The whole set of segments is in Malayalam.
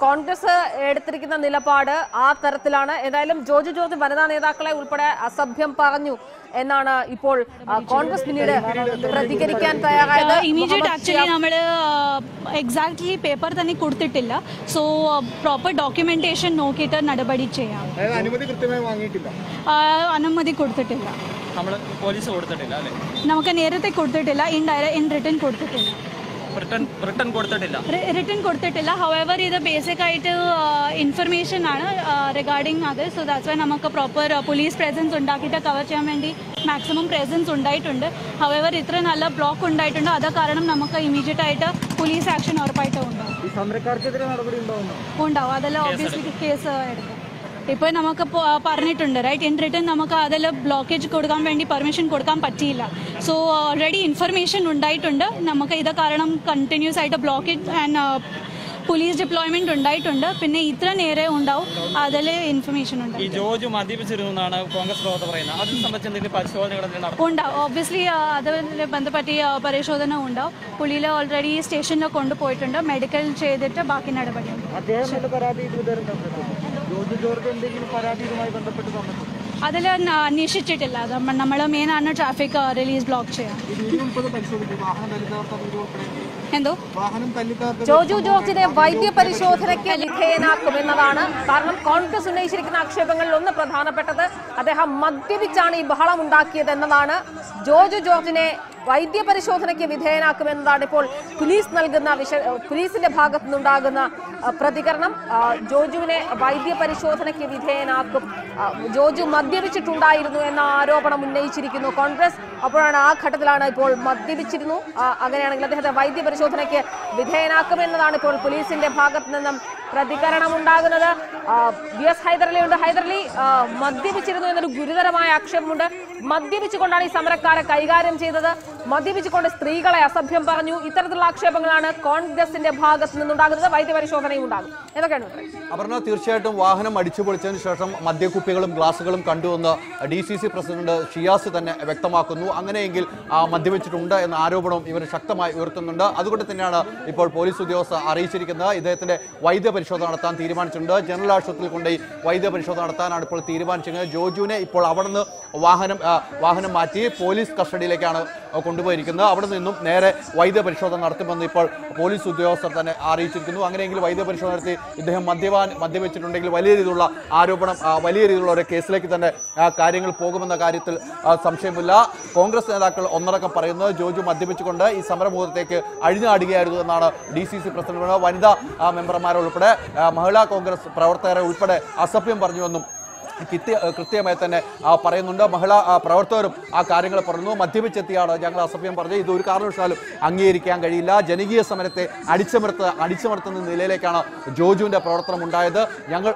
കോൺഗ്രസ് എടുത്തിരിക്കുന്ന നിലപാട് ആ തരത്തിലാണ് ഏതായാലും ജോർജ് ജോർജ് വനിതാ നേതാക്കളെ ഉൾപ്പെടെ അസഭ്യം പറഞ്ഞു എന്നാണ് ഇപ്പോൾ ആ, കോൺഗ്രസ് പിന്നീട് പ്രതികരിക്കാൻ തയ്യാറായത് ഇമീഡിയറ്റ് മുഹമ്മദ് ആക്ച്വലി നമ്മൾ എക്സാക്ട്ലി പേപ്പർ തന്നെ കൊടുത്തിട്ടില്ല സോ പ്രോപ്പർ ഡോക്യുമെന്റേഷൻ നോക്കിയിട്ട് നടപടി ചെയ്യാം അതായത് അനുമതി കൃത്യമായി വാങ്ങിയിട്ടില്ല ആ, അനുമതി കൊടുത്തിട്ടില്ല നമ്മൾ പോലീസ് കൊടുത്തിട്ടില്ല അല്ലേ നമുക്ക് നേരത്തെ കൊടുത്തിട്ടില്ല ഇൻ ഡയറ ഇൻ റിട്ടേൺ കൊടുത്തിട്ടില്ല റിട്ടേൺ റിട്ടേൺ കൊടുത്തിട്ടില്ല റിട്ടേൺ കൊടുത്തിട്ടില്ല ഹവെവർ ഇത് ബേസിക് ആയിട്ട് ഇൻഫർമേഷൻ ആണ് റിഗാർഡിങ് അത് സോ ദാറ്റ്സ് വൈ നമുക്ക് പ്രോപ്പർ പോലീസ് പ്രസൻസ് ഉണ്ടാക്കിയിട്ട് കവർ ചെയ്യാൻ വേണ്ടി മാക്സിമം പ്രസൻസ് ഉണ്ടായിട്ടുണ്ട് ഹവെവർ ഇത്ര നല്ല ബ്ലോക്ക് ഉണ്ടായിട്ടുണ്ട് അത് കാരണം നമുക്ക് ഇമീഡിയറ്റ് ആയിട്ട് പോലീസ് ആക്ഷൻ ഉറപ്പായിട്ടും ഉണ്ടാവും ഈ സമരക്കാർക്കെതിരെ നടപടി ഉണ്ടാവുന്നു ഉണ്ടാവും അതെല്ലാം ഒബ്വിയസ്ലി കേസ് എടുക്കും ഇപ്പോൾ നമുക്ക് പോ- പറഞ്ഞിട്ടുണ്ട് റൈറ്റ് ഇൻ റിട്ടേൺ നമുക്ക് അതെല്ലാം ബ്ലോക്കേജ് കൊടുക്കാൻ വേണ്ടി പെർമിഷൻ കൊടുക്കാൻ പറ്റിയില്ല സോ ഓൾറെഡി ഇൻഫർമേഷൻ ഉണ്ടായിട്ടുണ്ട് നമുക്ക് ഇത് കാരണം കണ്ടിന്യൂസ് ആയിട്ട് ബ്ലോക്കേജ് ആൻഡ് പോലീസ് ഡിപ്ലോയ്മെന്റ് ഉണ്ടായിട്ടുണ്ട് പിന്നെ ഇത്ര നേരെ ഉണ്ടാവും അതിൽ ഇൻഫർമേഷൻ ഈ ഉണ്ടാവും ജോർജ് മദ്യപിച്ചിരുന്നു എന്നാണ് കോൺഗ്രസ് പ്രവർത്തകർ പറയുന്നത് അതിനെ സംബന്ധിച്ച് എന്തെങ്കിലും പരിശോധനകൾ എന്തെങ്കിലും നടത്തും ഉണ്ടാവും ഓബ്വിയസ്ലി അതുമായി ബന്ധപ്പെട്ട് പരിശോധന ഉണ്ടാവും പുള്ളിയിൽ ഓൾറെഡി സ്റ്റേഷനിൽ കൊണ്ടുപോയിട്ടുണ്ട് മെഡിക്കൽ ചെയ്തിട്ട് ബാക്കി നടപടി അദ്ദേഹം വല്ല പരാതി ഇതുവരെ തന്നിട്ടുണ്ടോ ജോർജ് ജോർജ് എന്തെങ്കിലും പരാതി ഇതുമായി ബന്ധപ്പെട്ട് തന്നിട്ടുണ്ടോ അതിൽ അന്വേഷിച്ചിട്ടില്ല നമ്മൾ മെയിൻ ആണ് ട്രാഫിക് റിലീസ് ബ്ലോക്ക് ചെയ്യാം ഈ വീഡിയോ ഉൾപ്പെടെ പരിശോധിക്കും വാഹനം തല്ലിത്തകർത്ത വീഡിയോ ഉൾപ്പെടെ എന്തോ വാഹനം തല്ലിത്തകർത്ത ജോജു ജോർജിനെ വൈദ്യ പരിശോധനയ്ക്ക് വിധേയനാക്കുമെന്നതാണ് കാരണം കോൺഗ്രസ് ഉന്നയിച്ചിരിക്കുന്ന ആക്ഷേപങ്ങളിൽ ഒന്ന് പ്രധാനപ്പെട്ടത് അദ്ദേഹം മദ്യപിച്ചാണ് ഈ ബഹളം ഉണ്ടാക്കിയത് എന്നതാണ് ജോജു ജോർജിനെ വൈദ്യ പരിശോധനയ്ക്ക് വിധേയനാക്കുമെന്നതാണ് ഇപ്പോൾ പോലീസ് നൽകുന്ന വിശ പോലീസിന്റെ ഭാഗത്തു നിന്നുണ്ടാകുന്ന ആ, പ്രതികരണം ആ, ജോജുവിനെ വൈദ്യ പരിശോധനയ്ക്ക് വിധേയനാക്കും ആ, ജോജു മദ്യപിച്ചിട്ടുണ്ടായിരുന്നു എന്ന ആരോപണം ഉന്നയിച്ചിരിക്കുന്നു കോൺഗ്രസ് അപ്പോഴാണ് ആ ഘട്ടത്തിലാണ് ഇപ്പോൾ മദ്യപിച്ചിരുന്നു ആ, അങ്ങനെയാണെങ്കിൽ അദ്ദേഹത്തെ വൈദ്യ പരിശോധനയ്ക്ക് വിധേയനാക്കുമെന്നതാണ് ഇപ്പോൾ പോലീസിന്റെ ഭാഗത്തു നിന്നും പ്രതികരണം ഉണ്ടാകുന്നത് ആ, വി എസ് ഹൈദരലി ഉണ്ട് ഹൈദരലി ആ, മദ്യപിച്ചിരുന്നു എന്നൊരു ഗുരുതരമായ ആക്ഷേപമുണ്ട് മദ്യപിച്ചുകൊണ്ടാണ് ഈ സമരക്കാരെ കൈകാര്യം ചെയ്തത് മദ്യപിച്ചുകൊണ്ട് സ്ത്രീകളെ അസഭ്യം പറഞ്ഞു ഇത്തരത്തിലുള്ള ആക്ഷേപങ്ങളാണ് കോൺഗ്രസിന്റെ ഭാഗത്ത് നിന്നുണ്ടാകുന്നത് വൈദ്യപരിശോധനയും ഉണ്ടാകും എന്തൊക്കെയാണ് വിവരം? അപർണ തീർച്ചയായിട്ടും വാഹനം അടിച്ചു പൊളിച്ചതിന് ശേഷം മദ്യക്കുപ്പികളും ഗ്ലാസുകളും കണ്ടുവന്ന് D C C president Shiyas തന്നെ വ്യക്തമാക്കുന്നു അങ്ങനെയെങ്കിൽ ആ, മദ്യപിച്ചിട്ടുണ്ട് എന്ന ആരോപണവും ഇവർ ശക്തമായി ഉയർത്തുന്നുണ്ട് അതുകൊണ്ട് തന്നെയാണ് ഇപ്പോൾ പോലീസ് ഉദ്യോഗസ്ഥർ അറിയിച്ചിരിക്കുന്നത് ഇദ്ദേഹത്തിന്റെ വൈദ്യ പരിശോധന നടത്താൻ തീരുമാനിച്ചിട്ടുണ്ട് ജനറൽ ആശുപത്രിയിൽ കൊണ്ടുപോയി വൈദ്യ പരിശോധന നടത്താനാണ് ഇപ്പോൾ തീരുമാനിച്ചിരിക്കുന്നത് ജോജുവിനെ ഇപ്പോൾ അവിടെ നിന്ന് വാഹനം ആ, വാഹനം മാറ്റി പോലീസ് കസ്റ്റഡിയിലേക്കാണ് കൊണ്ടുപോയിരിക്കുന്നത് അവിടെ നിന്നും നേരെ വൈദ്യ പരിശോധന നടത്തുമെന്ന് ഇപ്പോൾ പോലീസ് ഉദ്യോഗസ്ഥർ തന്നെ അറിയിച്ചിരിക്കുന്നു അങ്ങനെയെങ്കിൽ വൈദ്യ പരിശോധന നടത്തി ഇദ്ദേഹം മദ്യപാൻ മദ്യവെച്ചിട്ടുണ്ടെങ്കിൽ വലിയ രീതിയിലുള്ള ആരോപണം ആ, വലിയ രീതിയിലുള്ള ഒരു കേസിലേക്ക് തന്നെ ആ, കാര്യങ്ങൾ പോകുമെന്ന കാര്യത്തിൽ ആ, സംശയമില്ല കോൺഗ്രസ് നേതാക്കൾ ഒന്നടക്കം പറയുന്നത് ജോജു മദ്യപിച്ചുകൊണ്ട് ഈ സമരമുഖത്തേക്ക് അഴിഞ്ഞാടുകയായിരുന്നു എന്നാണ് ഡി സി സി പ്രസിഡന്റ് വനിതാ ആ, മെമ്പർമാരെ ഉൾപ്പെടെ ആ, മഹിളാ കോൺഗ്രസ് പ്രവർത്തകരെ ഉൾപ്പെടെ അസഭ്യം പറഞ്ഞുവെന്നും കൃത്യ കൃത്യമായി തന്നെ ആ, പറയുന്നുണ്ട് മഹിളാ ആ, പ്രവർത്തകരും ആ കാര്യങ്ങൾ പറഞ്ഞു മദ്യപിച്ചെത്തിയാണ് ഞങ്ങൾ അസഭ്യം പറഞ്ഞത് ഇത് ഒരു കാരണവശാലും അംഗീകരിക്കാൻ കഴിയില്ല ജനകീയ സമരത്തെ അടിച്ചമർത്ത അടിച്ചമർത്തുന്ന നിലയിലേക്കാണ് ജോജുവിൻ്റെ പ്രവർത്തനം ഉണ്ടായത് ഞങ്ങൾ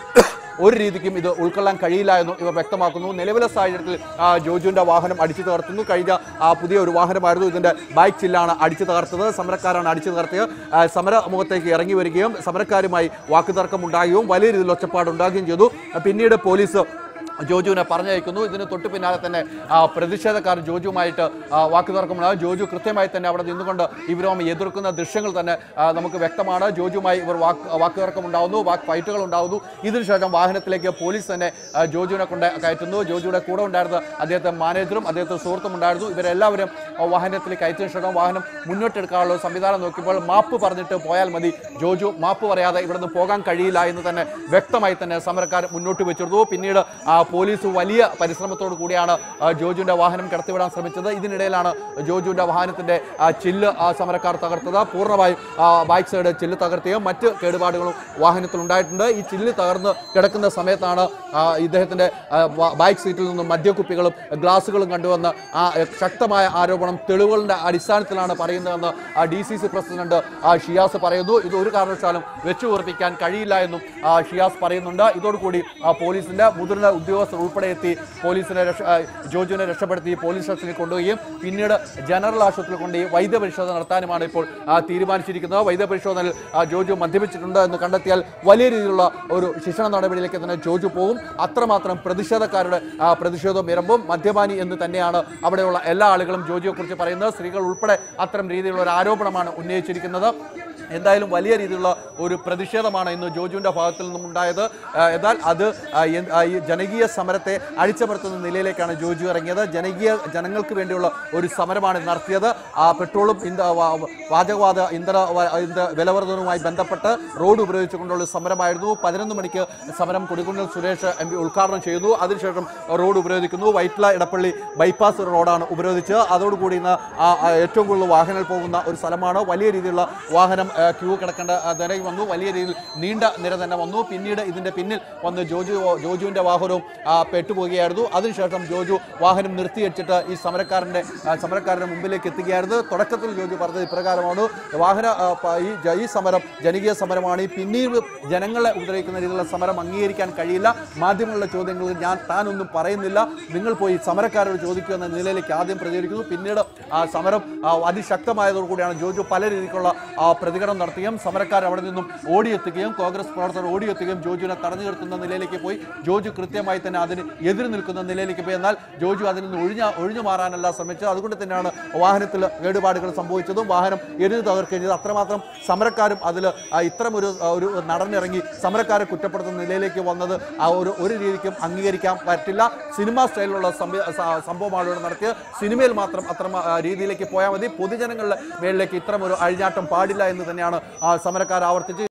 ഒരു രീതിക്കും ഇത് ഉൾക്കൊള്ളാൻ കഴിയില്ല എന്നും ഇവർ വ്യക്തമാക്കുന്നു നിലവിലെ സാഹചര്യത്തിൽ ആ, ജോജുവിന്റെ വാഹനം അടിച്ചു തകർത്തുന്നു കഴിഞ്ഞ ആ, പുതിയ ഒരു വാഹനമായിരുന്നു ഇതിന്റെ ബൈക്ക് ചില്ലാണ് അടിച്ചു തകർത്തത് സമരക്കാരാണ് അടിച്ചു തകർത്തിയത് ആ, സമരമുഖത്തേക്ക് ഇറങ്ങി വരികയും സമരക്കാരുമായി വാക്കുതർക്കം ഉണ്ടാകുകയും വലിയ രീതിയിൽ ഒച്ചപ്പാട് ഉണ്ടാകുകയും ചെയ്തു പിന്നീട് പോലീസ് ജോജുവിനെ പറഞ്ഞയക്കുന്നു ഇതിന് തൊട്ടു പിന്നാലെ തന്നെ ആ, പ്രതിഷേധക്കാർ ജോജുവുമായിട്ട് ആ, വാക്കുതർക്കമുണ്ടാകും ജോജു കൃത്യമായി തന്നെ അവിടെ നിന്നുകൊണ്ട് ഇവരുമായി എതിർക്കുന്ന ദൃശ്യങ്ങൾ തന്നെ ആ, നമുക്ക് വ്യക്തമാണ് ജോജുമായി ഇവർ വാക്ക് വാക്കുതർക്കം ഉണ്ടാകുന്നു വാക്ക് ഫൈറ്റുകൾ ഉണ്ടാകുന്നു ഇതിനുശേഷം വാഹനത്തിലേക്ക് പോലീസ് തന്നെ ആ, ജോജുവിനെ കൊണ്ട് കയറ്റുന്നു ജോജുയുടെ കൂടെ ഉണ്ടായിരുന്ന അദ്ദേഹത്തെ മാനേജറും അദ്ദേഹത്തെ സുഹൃത്തും ഉണ്ടായിരുന്നു ഇവരെല്ലാവരും ആ, വാഹനത്തിൽ കയറ്റിയ ശേഷം വാഹനം മുന്നോട്ടെടുക്കാനുള്ള സംവിധാനം നോക്കിയപ്പോൾ മാപ്പ് പറഞ്ഞിട്ട് പോയാൽ മതി ജോജു മാപ്പ് പറയാതെ ഇവിടുന്ന് പോകാൻ കഴിയില്ല എന്ന് തന്നെ വ്യക്തമായി തന്നെ സമരക്കാർ മുന്നോട്ട് വെച്ചിരുന്നു പിന്നീട് ആ, പോലീസ് വലിയ പരിശ്രമത്തോടു കൂടിയാണ് ആ, ജോജുവിന്റെ വാഹനം കടത്തിവിടാൻ ശ്രമിച്ചത് ഇതിനിടയിലാണ് ജോജുവിന്റെ വാഹനത്തിന്റെ ആ, ചില്ല് ആ സമരക്കാർ തകർത്തത് പൂർണ്ണമായും ആ, ബാക്ക് സൈഡ് ചില്ല് തകർത്തുകയും മറ്റ് കേടുപാടുകളും വാഹനത്തിൽ ഉണ്ടായിട്ടുണ്ട് ഈ ചില്ല് തകർന്ന് കിടക്കുന്ന സമയത്താണ് ആ, ഇദ്ദേഹത്തിന്റെ ആ, ബ- ബാക്ക് സീറ്റിൽ നിന്നും മദ്യക്കുപ്പികളും ഗ്ലാസുകളും കണ്ടുവന്ന് ആ എ, ശക്തമായ ആരോപണം തെളിവുകളുടെ അടിസ്ഥാനത്തിലാണ് പറയുന്നതെന്ന് ഡി സി സി പ്രസിഡന്റ് ആ, ഷിയാസ് പറയുന്നു ഇത് ഒരു കാരണവശാലും വെച്ചു ഉറപ്പിക്കാൻ കഴിയില്ല എന്നും ആ, ഷിയാസ് പറയുന്നുണ്ട് ഇതോടുകൂടി ആ, പോലീസിന്റെ മുതിർന്ന ഉദ്യോഗസ്ഥർ ഉൾപ്പെടെ എത്തി പോലീസിനെ രക്ഷ ആ, ജോജുവിനെ രക്ഷപ്പെടുത്തി പോലീസ് സ്റ്റേഷനിൽ കൊണ്ടുപോവുകയും പിന്നീട് ജനറൽ ആശുപത്രിയിൽ കൊണ്ടുപോയി വൈദ്യപരിശോധന നടത്താനുമാണ് ഇപ്പോൾ ആ, തീരുമാനിച്ചിരിക്കുന്നത് വൈദ്യപരിശോധനയിൽ ആ, ജോജു മദ്യപിച്ചിട്ടുണ്ട് എന്ന് കണ്ടെത്തിയാൽ വലിയ രീതിയിലുള്ള ഒരു ശിക്ഷണ നടപടിയിലേക്ക് തന്നെ ജോജു പോകും അത്രമാത്രം പ്രതിഷേധക്കാരുടെ ആ, പ്രതിഷേധവും ഇറമ്പും മദ്യപാനി എന്ന് തന്നെയാണ് അവിടെയുള്ള എല്ലാ ആളുകളും ജോജിയെ കുറിച്ച് പറയുന്നത് സ്ത്രീകൾ ഉൾപ്പെടെ അത്തരം രീതിയിലുള്ള ഒരു ആരോപണമാണ് ഉന്നയിച്ചിരിക്കുന്നത് എന്തായാലും വലിയ രീതിയിലുള്ള ഒരു പ്രതിഷേധമാണ് ഇന്ന് ജോജുവിന്റെ ഭാഗത്തിൽ നിന്നും ഉണ്ടായത് ആ, എന്നാൽ അത് ആ, എൻ- ആ, ഈ ജനകീയ സമരത്തെ അടിച്ചമർത്തുന്ന നിലയിലേക്കാണ് ജോജു ഇറങ്ങിയത് ജനകീയ ജനങ്ങൾക്ക് വേണ്ടിയുള്ള ഒരു സമരമാണ് നടത്തിയത് ആ പെട്രോളും ഇന്ധ വാ- വാചകവാത ഇന്ധന വ- ഇന്ധ വിലവർദ്ധനവുമായി ബന്ധപ്പെട്ട് റോഡ് ഉപയോഗിച്ചുകൊണ്ടുള്ള ഒരു സമരമായിരുന്നു പതിനൊന്ന് മണിക്ക് സമരം കൊടിക്കുന്നിൽ സുരേഷ് എം പി ഉദ്ഘാടനം ചെയ്യുന്നു അതിനുശേഷം റോഡ് ഉപരോധിക്കുന്നു വൈറ്റ്ല ഇടപ്പള്ളി ബൈപ്പാസ് റോഡാണ് ഉപരോധിച്ചത് അതോടുകൂടി ഇന്ന് ആ ആ ഏറ്റവും കൂടുതൽ വാഹനങ്ങൾ പോകുന്ന ഒരു സ്ഥലമാണ് വലിയ രീതിയിലുള്ള വാഹനം ആ, ക്യൂ കിടക്കേണ്ട ആ, നിര വന്നു വലിയ രീതിയിൽ നീണ്ട നിര തന്നെ വന്നു പിന്നീട് ഇതിന്റെ പിന്നിൽ വന്ന് ജോജു ജോജുവിന്റെ വാഹനവും ആ, പെട്ടുപോവുകയായിരുന്നു അതിനുശേഷം ജോജു വാഹനം നിർത്തിവെച്ചിട്ട് ഈ സമരക്കാരന്റെ ആ, സമരക്കാരന്റെ മുമ്പിലേക്ക് എത്തുകയായിരുന്നു തുടക്കത്തിൽ ജോജു പറഞ്ഞത് ഇപ്രകാരമാണ് വാഹന ആ, പ- ഈ ജ- ഈ സമരം ജനകീയ സമരമാണ് ഈ പിന്നീട് ജനങ്ങളെ ഉപദ്രവിക്കുന്ന രീതിയിലുള്ള സമരം അംഗീകരിക്കാൻ കഴിയില്ല മാധ്യമങ്ങളുടെ ചോദ്യങ്ങളിൽ ഞാൻ താനൊന്നും പറയുന്നില്ല നിങ്ങൾ പോയി സമരക്കാരോട് ചോദിക്കുക എന്ന നിലയിലേക്ക് ആദ്യം പ്രതികരിക്കുന്നു പിന്നീട് ആ സമരം ആ, അതിശക്തമായതോടുകൂടിയാണ് ജോജു പല രീതിക്കുള്ള ആ, പ്രതികരണം നടത്തുകയും സമരക്കാർ അവിടെ നിന്നും ഓടിയെത്തുകയും കോൺഗ്രസ് പ്രവർത്തകർ ഓടിയെത്തുകയും ജോജുവിനെ തടഞ്ഞു നിർത്തുന്ന നിലയിലേക്ക് പോയി ജോജു കൃത്യമായി തന്നെ അതിന് എതിര് നിൽക്കുന്ന നിലയിലേക്ക് പോയി എന്നാൽ ജോജു അതിൽ നിന്ന് ഒഴിഞ്ഞ ഒഴിഞ്ഞു മാറാനല്ല ശ്രമിച്ചത് അതുകൊണ്ട് തന്നെയാണ് വാഹനത്തിൽ കേടുപാടുകൾ സംഭവിച്ചതും വാഹനം എഴുതി തകർക്കുകയും ചെയ്തത് അത്രമാത്രം സമരക്കാരും അതിൽ ഇത്തരം ഒരു ആ, ഒരു നടന്നിറങ്ങി സമരക്കാരെ കുറ്റപ്പെടുത്തുന്ന നിലയിലേക്ക് വന്നത് ആ ഒരു ഒരു രീതിക്കും അംഗീകരിക്കാൻ പറ്റില്ല സിനിമ സ്റ്റൈലിലുള്ള സംവി- സ- സംഭവമാണ് ഇവിടെ നടത്തിയത് സിനിമയിൽ മാത്രം അത്തരം ആ, രീതിയിലേക്ക് പോയാൽ മതി പൊതുജനങ്ങളുടെ മേളിലേക്ക് ഇത്തരം ഒരു അഴിഞ്ഞാട്ടം പാടില്ല എന്ന് തന്നെയാണ് ആ, സമരക്കാർ ആവർത്തിച്ച്